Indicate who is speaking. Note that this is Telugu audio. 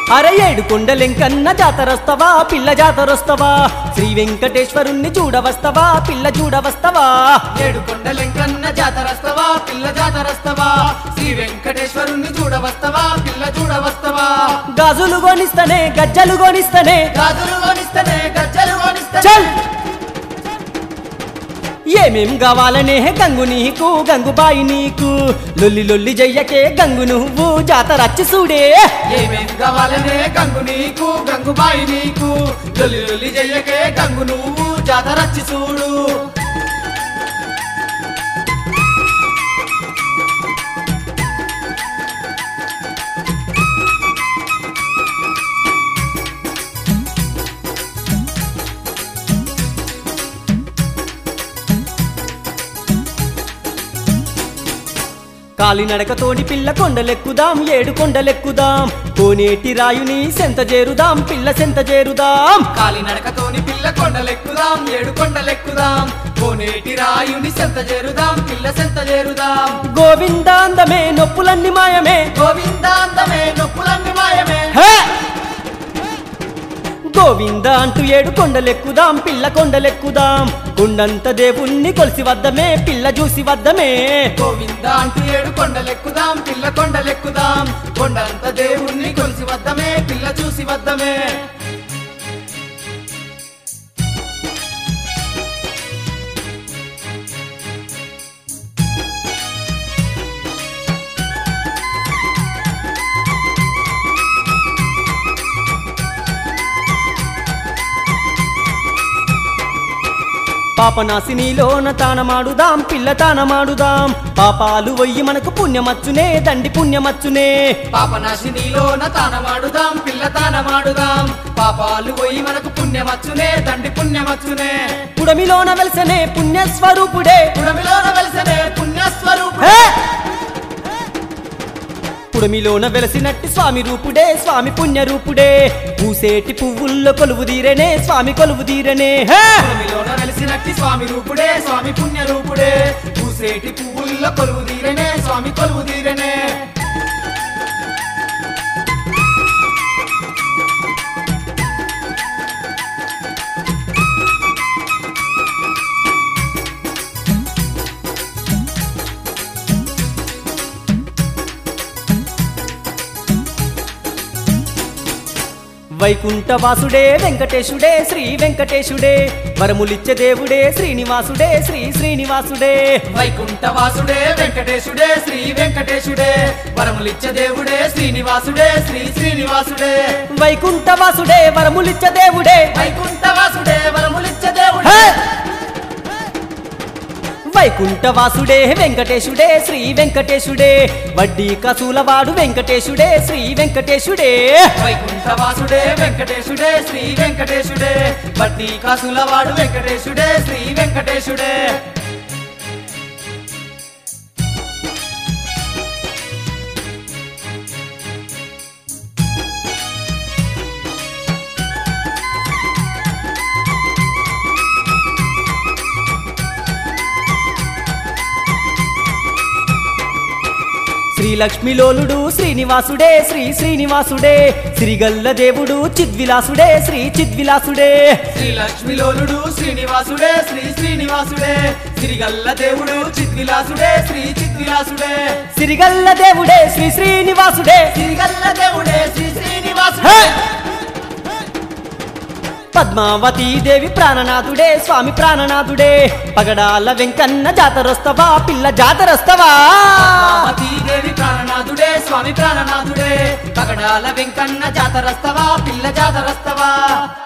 Speaker 1: అర ఏడు కొండలెంకన్న జాతరొస్తవా పిల్ల జాతరొస్తవా శ్రీ వెంకటేశ్వరుణ్ణి చూడవస్తవా పిల్ల చూడవస్తవా
Speaker 2: ఏడు కొండలెంకన్న జాతరస్తవా పిల్ల జాతరస్తవా శ్రీ వెంకటేశ్వరుణ్ణి చూడవస్తవా పిల్ల చూడవస్తవా
Speaker 1: గాజులు గోనిస్తనే గజ్జలు గోనిస్తనే
Speaker 2: గాజులు కొనిస్తనే గజ్జలు కొనిస్తనే
Speaker 1: చల్ ఏమేం కావాలనే గంగు నీకు గంగుబాయి నీకు లొల్లి లొల్లి జయ్యకే గంగు నువ్వు జాతరచ్చి చూడే
Speaker 2: ఏమేం కావాలనే గంగు నీకు గంగుబాయి నీకు లొల్లి లొల్లి జయ్యకే గంగు నువ్వు జాతరచ్చి చూడు
Speaker 1: కాలినడకతోటి పిల్ల కొండలెక్కుదాం ఏడు కొండలెక్కుదాం కోనేటి రాయుని సెంత చేరుదాం పిల్ల సెంత చేరుదాం
Speaker 2: కాలినడకతోని పిల్ల కొండలెక్కుదాం ఏడు కొండలెక్కుదాం కోనేటి రాయుని సెంత చేరుదాం పిల్ల సెంత చేరుదాం
Speaker 1: గోవిందాందమే నొప్పులన్నీ మాయమే
Speaker 2: గోవిందాంతమే నొప్పులన్నీ మాయమే
Speaker 1: హే! గోవింద అంటూ ఏడు కొండలెక్కుదాం పిల్ల కొండలెక్కుదాం కొండంత దేవుణ్ణి కొలిసి వద్దమే పిల్ల చూసి వద్దమే
Speaker 2: గోవింద అంటూ ఏడు కొండలెక్కుదాం పిల్ల కొండలెక్కుదాం కొండంత దేవుణ్ణి కొలిసి వద్దమే పిల్ల చూసి వద్దమే
Speaker 1: పాపనాశినిలోన తానమాడుదాం పిల్ల తానమాడుదాం పాపాలు వయ్యి మనకు పుణ్యమచ్చునే దండి పుణ్యమచ్చునే
Speaker 2: పాపనాశినిలోన తానమాడుదాం పిల్ల తానమాడుదాం పాపాలు పోయి మనకు పుణ్యమచ్చునే దండి పుణ్యమచ్చునే
Speaker 1: పుడమిలోన వెలసనే పుణ్యస్వరూపుడే
Speaker 2: పుడమిలోన వెలిసనే పుణ్యస్వరూపుడు
Speaker 1: హే! పుడమిలోన వెలసినట్టి స్వామి రూపుడే స్వామి పుణ్యరూపుడే పూసేటి పువ్వుల్లో కొలువు తీరనే స్వామి కొలువు తీరనే హే!
Speaker 2: భూమిలోన వెలిసినట్టి స్వామి రూపుడే స్వామి పుణ్య రూపుడే పూసేటి పువ్వుల్లో కొలువు తీరనే స్వామి కొలువు తీరనే
Speaker 1: వైకుంఠవాసుడే వెంకటేశుడే శ్రీ వెంకటేశుడే వరములిచ్చే దేవుడే శ్రీనివాసుడే శ్రీ శ్రీనివాసుడే
Speaker 2: వైకుంఠవాసుడే వెంకటేశుడే శ్రీ వెంకటేశుడే వరములిచ్చ దేవుడే శ్రీనివాసుడే శ్రీ శ్రీనివాసుడే
Speaker 1: వైకుంఠవాసుడే వరములిచ్చే దేవుడే
Speaker 2: వైకుంఠవాసుడే వరములిచ్చ దేవుడే
Speaker 1: హే! వైకుంఠవాసుడే వెంకటేశుడే శ్రీ వెంకటేశుడే వడ్డీ కసూలవాడు వెంకటేశుడే శ్రీ వెంకటేశుడే
Speaker 2: వైకుంఠవాసుడే వెంకటేశుడే శ్రీ వెంకటేశుడే బడ్డీ కాసులవాడు వెంకటేశుడే శ్రీ వెంకటేశుడే
Speaker 1: శ్రీలక్ష్మిలోలుడు శ్రీనివాసుడే శ్రీ శ్రీనివాసుడే శ్రీగల్ల దేవుడు చిద్విలాసుడే శ్రీ చిద్విలాసుడే
Speaker 2: శ్రీ లక్ష్మిలోలుడు శ్రీనివాసుడే శ్రీ శ్రీనివాసుడే శ్రీగల్ల దేవుడు చిద్విలాసుడే శ్రీ చిద్విలాసుడే
Speaker 1: సిరిగల్ల దేవుడే శ్రీ శ్రీనివాసుడే
Speaker 2: శ్రీగల్ల దేవుడే శ్రీ
Speaker 1: హే!
Speaker 2: శ్రీనివాసుడే
Speaker 1: పద్మావతి దేవి ప్రాణనాథుడే స్వామి ప్రాణనాథుడే పగడాల వెంకన్న జాతరొస్తవా పిల్ల జాతరొస్తవా
Speaker 2: దేవి ప్రాణనాథుడే స్వామి ప్రాణనాథుడే పగడాల వెంకన్న జాతరస్తవా పిల్ల జాతరస్తవా